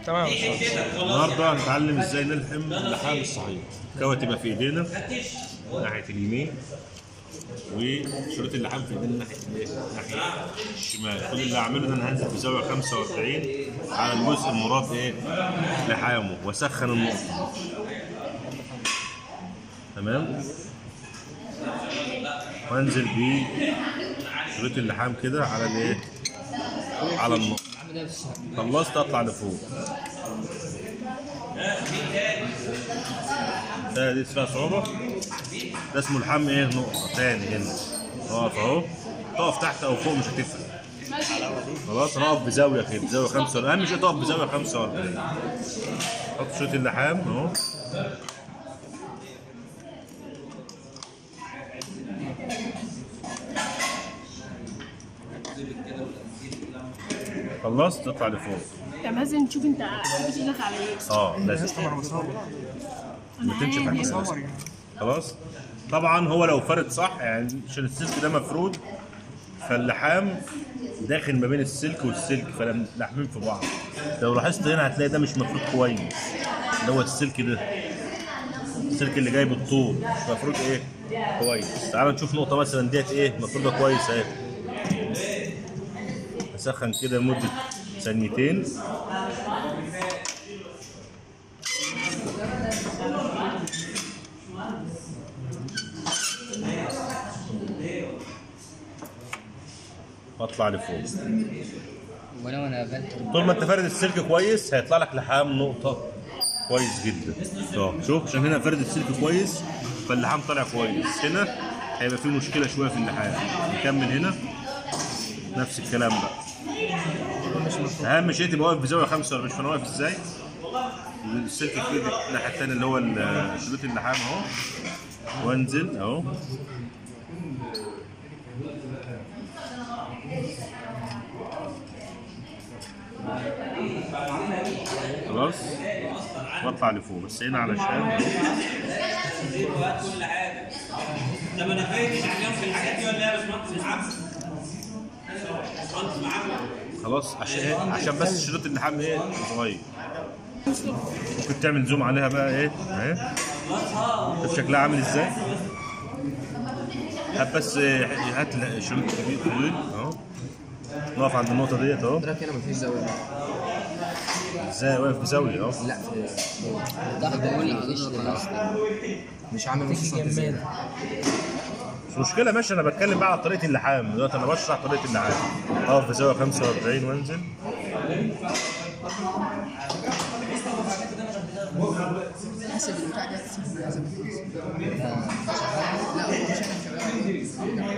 تمام يا أستاذ. النهارده هنتعلم ازاي نلحم اللحام الصحيح الكوة تبقى في ايدينا ناحية اليمين وشريط اللحام في ايدينا ناحية الايه؟ ناحية الشمال كل اللي هعمله ان انا هنزل بزاوية 45 على الجزء المراد ايه لحامه واسخن النقطة تمام وانزل بشريط اللحام كده على الايه على النقطة خلصت اطلع لفوق ده دي فيها صعوبة ده اسمه لحام ايه نقطة تاني هنا اقف اهو تقف تحت او فوق مش هتفرق خلاص انا اقف بزاوية كده زاوية 45 اهم شيء تقف بزاوية 45 حط شريط اللحام اهو خلصت تطلع لفوق طب لازم تشوف انت حاطط ايدك على ايه اه لازم ما تنشف على الأساس. خلاص طبعا هو لو فرد صح يعني عشان السلك ده مفرود فاللحام داخل ما بين السلك والسلك فاللحمين في بعض لو لاحظت هنا هتلاقي ده مش مفرود كويس اللي هو السلك ده السلك اللي جاي بالطول مش مفروض ايه كويس تعال نشوف نقطه مثلا ديت ايه مفروضه كويس اهي اسخن كده لمده ثانيتين واطلع لفوق ولو انا قابلت طول ما انت فارد السلك كويس هيطلع لك لحام نقطة كويس جدا اه شوف عشان هنا فارد السلك كويس فاللحام طالع كويس هنا هيبقى فيه مشكلة شوية في اللحام نكمل هنا نفس الكلام بقى اهم شيء تبقى واقف بزاوية 45 فانا واقف ازاي السلك في ايدي الناحية التانية اللي هو ال- شريط اللحام اهو وانزل اهو خلاص واطلع لفوق بس هنا علشان كل حاجه طب انا فاهم عليهم في الحاجات دي ولا ايه يا باشمهندس محمد؟ باشمهندس محمد خلاص عشان عشان بس شريط اللحام ايه صغير ممكن تعمل زوم عليها بقى ايه اهي شوف شكلها عامل ازاي هات بس إيه، هات شريط كبير طويل اهو نقف عند النقطة ديت اهو حضرتك هنا مفيش زاويه ازاي واقف بزاوية اهو لا في ده بقول لك مفيش اصلا مش عامل نص سنتي زياده مش مشكلة ماشي أنا بتكلم بقى على طريقة اللحام دلوقتي أنا بشرح طريقة اللحام أقف بزاوية 45 وأنزل حسب البتاع ده حسب لا هو مش انا شغال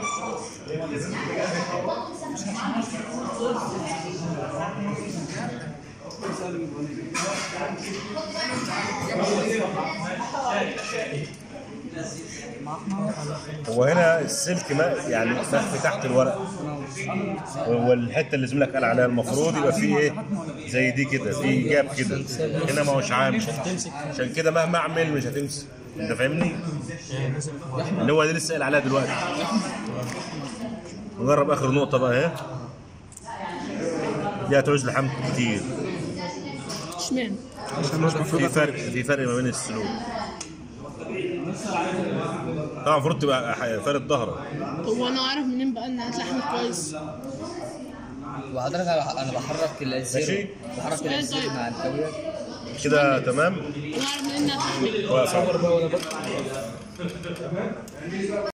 هو هنا السلك ما يعني مخفي تحت الورق والحته اللي زميلك قال عليها المفروض يبقى فيه ايه زي دي كده في جاب كده هنا ما هوش عامل عشان كده مهما اعمل مش هتمسك انت فاهمني اللي هو دي لسه قايل عليها دلوقتي نجرب اخر نقطه بقى اهي دي هتعوز لحام كتير اشمعنى في فرق في فرق ما بين السلوك طبعا المفروض تبقى فارد ظهرك هو انا اعرف منين بقى ان هتلحم كويس وحضرتك انا أنا بحرك ماشي. الزر بحرك الزر مع الكاويه كده تمام انا اعرف منين انها هتلحم واقف